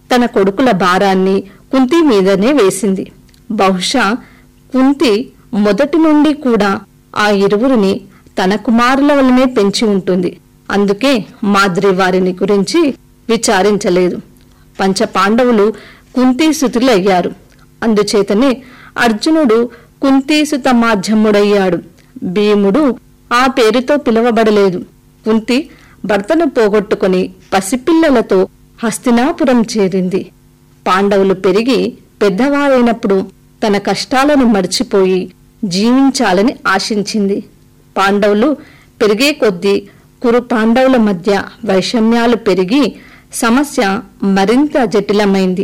తన కొడుకుల భారాన్ని కుంతి మీదనే వేసింది బహుశా కుంతి మొదటి నుండి కూడా ఆ ఇరువురిని తన కుమారుల వలనే పెంచి ఉంటుంది అందుకే మాద్రి వారిని గురించి విచారించలేదు పంచ పాండవులు కుంతీసుతులయ్యారు అందుచేతనే అర్జునుడు కుంతీసుత మాధ్యముడయ్యాడు భీముడు ఆ పేరుతో పిలువబడలేదు కుంతి భర్తను పోగొట్టుకుని పసిపిల్లలతో హస్తినాపురం చేరింది పాండవులు పెరిగి పెద్దవారైనప్పుడు తన కష్టాలను మర్చిపోయి జీవించాలని ఆశించింది పాండవులు పెరిగే కొద్దీ కురు పాండవుల మధ్య వైషమ్యాలు పెరిగి సమస్య మరింత జటిలమైంది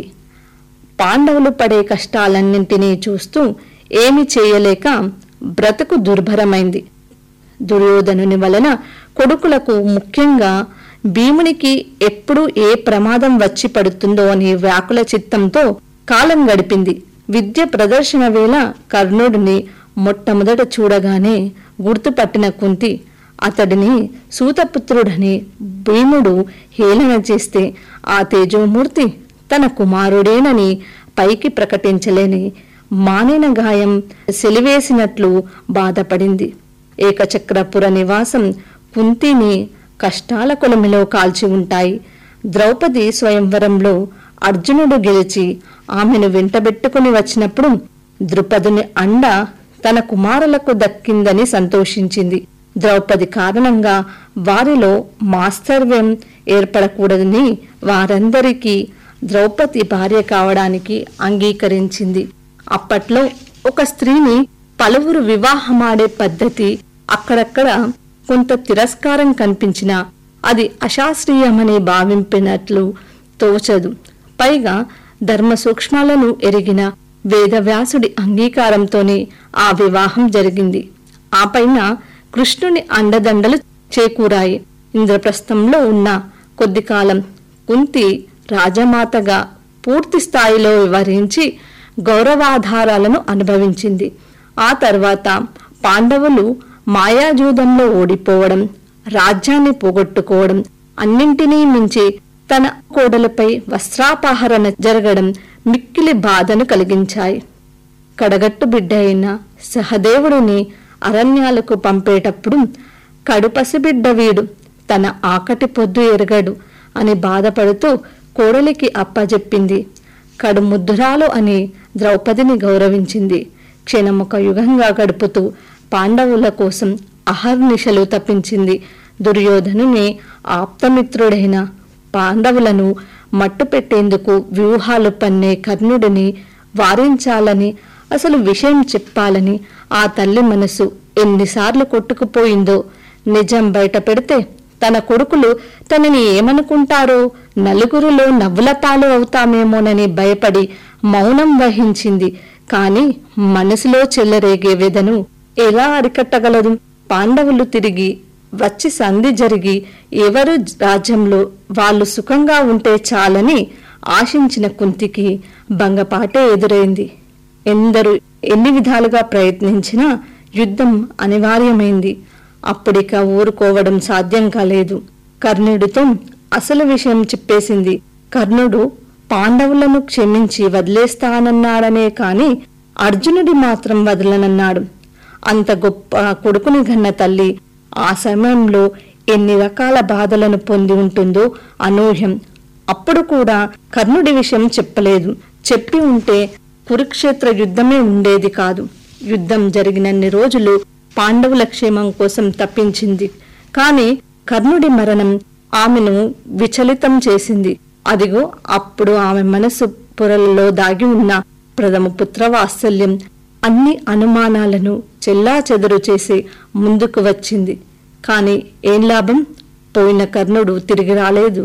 పాండవులు పడే కష్టాలన్నింటినీ చూస్తూ ఏమి చేయలేక బ్రతుకు దుర్భరమైంది దుర్యోధనుని వలన కొడుకులకు ముఖ్యంగా భీమునికి ఎప్పుడు ఏ ప్రమాదం వచ్చి పడుతుందో అని వ్యాకుల చిత్తంతో కాలం గడిపింది విద్య ప్రదర్శన వేళ కర్ణుడిని మొట్టమొదట చూడగానే గుర్తుపట్టిన కుంతి అతడిని సూతపుత్రుడని భీముడు హేళన చేస్తే ఆ తేజోమూర్తి తన కుమారుడేనని పైకి ప్రకటించలేని మానిన గాయం సెలివేసినట్లు బాధపడింది ఏకచక్రపుర నివాసం కుంతిని కష్టాల కొలమిలో కాల్చి ఉంటాయి ద్రౌపది స్వయంవరంలో అర్జునుడు గెలిచి ఆమెను వెంటబెట్టుకుని వచ్చినప్పుడు ద్రుపదుని అండ తన కుమారులకు దక్కిందని సంతోషించింది ద్రౌపది కారణంగా వారిలో మాస్తర్వ్యం ఏర్పడకూడదని వారందరికీ ద్రౌపది భార్య కావడానికి అంగీకరించింది అప్పట్లో ఒక స్త్రీని పలువురు వివాహమాడే పద్ధతి అక్కడక్కడ కొంత తిరస్కారం కనిపించినా అది అశాస్త్రీయమని భావింపినట్లు తోచదు పైగా ధర్మ సూక్ష్మాలను ఎరిగిన వేదవ్యాసుడి అంగీకారంతోనే ఆ వివాహం జరిగింది ఆ పైన కృష్ణుని అండదండలు చేకూరాయి ఇంద్రప్రస్థంలో ఉన్న కొద్ది కాలం కుంతి రాజమాతగా పూర్తి స్థాయిలో వివరించి గౌరవాధారాలను అనుభవించింది ఆ తర్వాత పాండవులు మాయాజూదంలో ఓడిపోవడం రాజ్యాన్ని పోగొట్టుకోవడం అన్నింటినీ మించి తన కోడలపై వస్త్రాపహరణ జరగడం మిక్కిలి బాధను కలిగించాయి కడగట్టు బిడ్డ అయిన సహదేవుడిని అరణ్యాలకు పంపేటప్పుడు కడుపసిబిడ్డ వీడు తన ఆకటి పొద్దు ఎరగడు అని బాధపడుతూ కోడలికి అప్పజెప్పింది కడుముద్దురాలు అని ద్రౌపదిని గౌరవించింది క్షణముక యుగంగా గడుపుతూ పాండవుల కోసం అహర్నిశలు తప్పించింది దుర్యోధనుని ఆప్తమిత్రుడైన పాండవులను మట్టుపెట్టేందుకు వ్యూహాలు పన్నే కర్ణుడిని వారించాలని అసలు విషయం చెప్పాలని ఆ తల్లి మనసు ఎన్నిసార్లు కొట్టుకుపోయిందో నిజం బయట పెడితే తన కొడుకులు తనని ఏమనుకుంటారో నలుగురిలో నవ్వుల పాలు అవుతామేమోనని భయపడి మౌనం వహించింది కాని మనసులో చెల్లరేగే వెదను ఎలా అరికట్టగలదు పాండవులు తిరిగి వచ్చి సంధి జరిగి ఎవరు రాజ్యంలో వాళ్ళు సుఖంగా ఉంటే చాలని ఆశించిన కుంతికి భంగపాటే ఎదురైంది ఎందరు ఎన్ని విధాలుగా ప్రయత్నించినా యుద్ధం అనివార్యమైంది అప్పుడిక ఊరుకోవడం సాధ్యం కాలేదు కర్ణుడితో అసలు విషయం చెప్పేసింది కర్ణుడు పాండవులను క్షమించి వదిలేస్తానన్నాడనే కాని అర్జునుడి మాత్రం వదలనన్నాడు అంత గొప్ప కొడుకుని గన్న తల్లి ఆ సమయంలో ఎన్ని రకాల బాధలను పొంది ఉంటుందో అనూహ్యం అప్పుడు కూడా కర్ణుడి విషయం చెప్పలేదు చెప్పి ఉంటే కురుక్షేత్ర యుద్ధమే ఉండేది కాదు యుద్ధం జరిగినన్ని రోజులు పాండవుల క్షేమం కోసం తప్పించింది కాని కర్ణుడి మరణం ఆమెను విచలితం చేసింది అదిగో అప్పుడు ఆమె మనసు పొరలలో దాగి ఉన్న ప్రథమ పుత్ర వాత్సల్యం అన్ని అనుమానాలను చెల్లా చెదరు చేసి ముందుకు వచ్చింది కాని ఏం లాభం పోయిన కర్ణుడు తిరిగి రాలేదు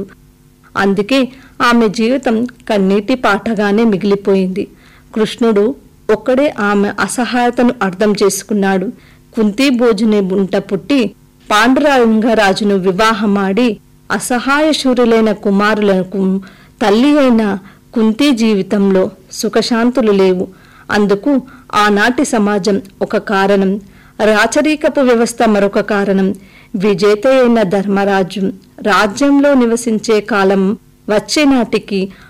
అందుకే ఆమె జీవితం కన్నీటి పాటగానే మిగిలిపోయింది కృష్ణుడు ఒక్కడే ఆమె అసహాయతను అర్థం చేసుకున్నాడు కుంతి భోజుని ఉంట పుట్టి పాండురంగరాజును వివాహమాడి అసహాయ శూరులైన కుమారులకు తల్లి అయిన కుంతి జీవితంలో సుఖశాంతులు లేవు అందుకు ఆనాటి సమాజం ఒక కారణం రాచరికపు వ్యవస్థ మరొక కారణం విజేత అయిన ధర్మరాజు రాజ్యంలో నివసించే కాలం వచ్చే నాటికి